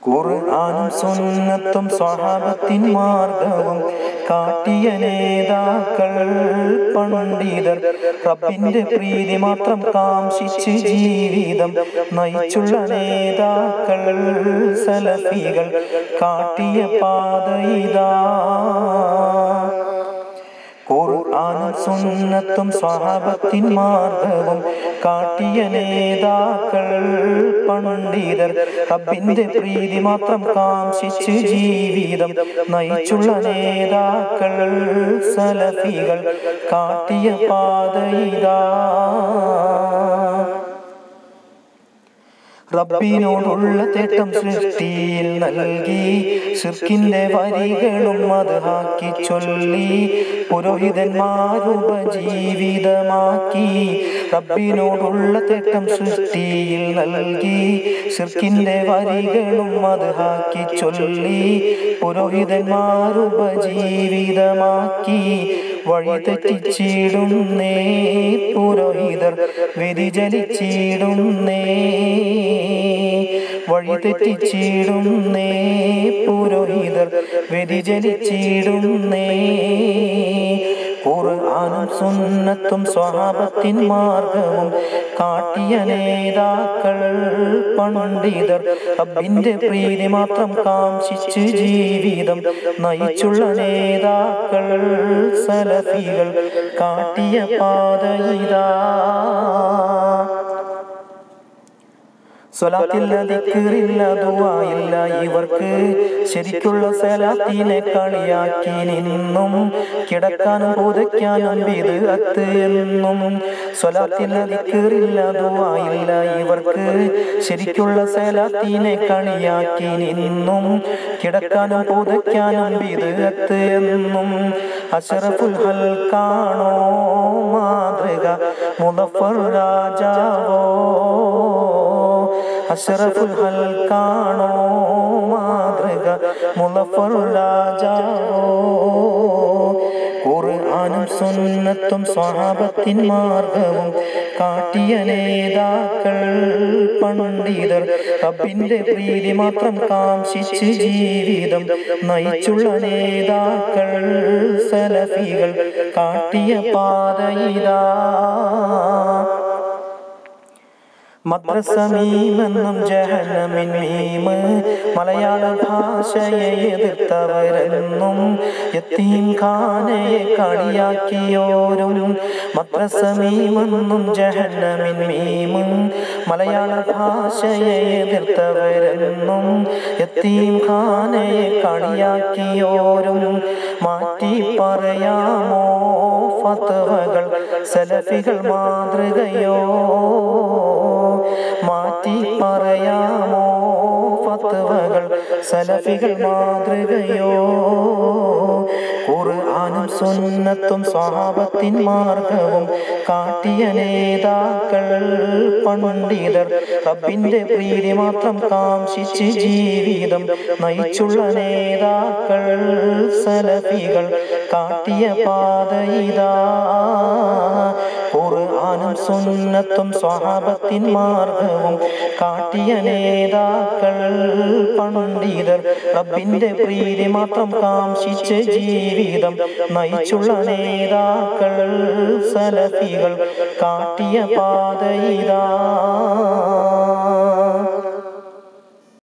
ഖുർആനും സുന്നത്തും സ്വഹാബത്തിൻ മാർഗവും കാട്ടിയ നേതാക്കൾ പണ്ഡിതർ റബ്ബിന്റെ പ്രീതി മാത്രം കാംക്ഷിച്ച് ജീവിതം നയിച്ചുള്ള നേതാക്കൾ സലഫികൾ കാട്ടിയ പാത ഇതാ ഖുർആനും സുന്നത്തും സ്വഹാബത്തിൻ മാർഗവും കാട്ടിയ നേതാക്കൾ പണ്ഡിതർ റബ്ബിന്റെ പ്രീതി മാത്രം കാംക്ഷിച്ച് ജീവിതം നയിച്ചുള്ള നേതാക്കൾ സലഫികൾ കാട്ടിയ പാത ഇതാ റബ്ബിനോടുള്ള തേട്ടം സൃഷ്ടിയിൽ നൽകി ശിർക്കിന്റെ വരികളും അത് ഹാക്കി ചൊല്ലി പുരോഹിതന്മാരുപജീവിതമാക്കി റബ്ബിനോടുള്ള തേട്ടം സൃഷ്ടിയിൽ നൽകി ശിർക്കിന്റെ വരികളും അത് ഹാക്കി ചൊല്ലി പുരോഹിതന്മാരുപജീവിതമാക്കി വഴി തെറ്റിച്ചിടുന്നേ പുരോഹിതർ വ്യതിചലിച്ചിടുന്നേ വഴി തെറ്റിച്ചിടുന്നേ പുരോഹിതർ വ്യതിചലിച്ചിടുന്നേ ഖുർആനും സുന്നത്തും സ്വഹാബത്തിൻ മാർഗവും കാട്ടിയ നേതാക്കൾ പണ്ഡിതർ റബ്ബിന്റെ പ്രീതി മാത്രം കാംക്ഷിച്ച് ജീവിതം നയിച്ചുള്ള നേതാക്കൾ സലഫികൾ കാട്ടിയ പാത ഇതാ സ്വലാത്തില്ല ദിക്കറില്ല ദുവായില്ല ഇവർക്ക് ശരിക്കുള്ള സലാത്തിനെ കളിയാക്കി നിന്നും കിടക്കാനും പുതയ്ക്കാനും ഇത് അത്ത് എന്നും സ്വലാത്തില്ല ദിക്കറില്ല ദുവായില്ല ഇവർക്ക് ശരിക്കുള്ള സലാത്തിനെ കളിയാക്കി നിന്നും കിടക്കാനും പുതയ്ക്കാനും ഇത് അത്ത് എന്നും അഷറഫുൽ ഹൽക്കാണോ മാതൃക മുദഫർ രാജാവോ അഷറഫുൽ ഹൽക്കാണോ മാതൃക മുളഫർ രാജാവോ ഖുർആനും സുന്നത്തും സ്വഹാബത്തിൻ മാർഗവും കാട്ടിയ നേതാക്കൾ പണ്ഡിതർ റബ്ബിന്റെ പ്രീതി മാത്രം കാംക്ഷിച്ച് ജീവിതം നയിച്ചുള്ള നേതാക്കൾ സലഫികൾ കാട്ടിയ പാത ഇതാ മദ്രസമീമെന്നും ജഹനമിൻ മീമ് മലയാള ഭാഷയെ എതിർത്തവരെന്നും യത്തീം ഖാനയെ കളിയാക്കിയോരും മദ്രസമീമെന്നും ജഹനമിൻ മീമ് മലയാള ഭാഷയെ എതിർത്തവരെന്നും യത്തീം ഖാനയെ കളിയാക്കിയോരും മാറ്റി പറയാമോ ഫത്വകൾ സലഫികൾ മാതൃകയോ മാറ്റി പറയാമോ ഫത്വകൾ സലഫികൾ മാതൃകയോ ഖുർആനും സുന്നത്തും സ്വഹാബത്തിൻ മാർഗവും കാട്ടിയ നേതാക്കൾ പണ്ഡിതർ റബ്ബിന്റെ പ്രീതി മാത്രം കാംക്ഷിച്ച് ജീവിതം നയിച്ചുള്ള നേതാക്കൾ സലഫികൾ കാട്ടിയ പാത ഇതാ ഖുർആനും സുന്നത്തും സ്വഹാബത്തിൻ മാർഗവും കാട്ടിയ നേതാക്കൾ പണ്ഡിതർ റബ്ബിന്റെ പ്രീതി മാത്രം കാംക്ഷിച്ച് ജീവിതം നയിച്ചുള്ള നേതാക്കൾ സലഫികൾ കാട്ടിയ പാത ഇതാ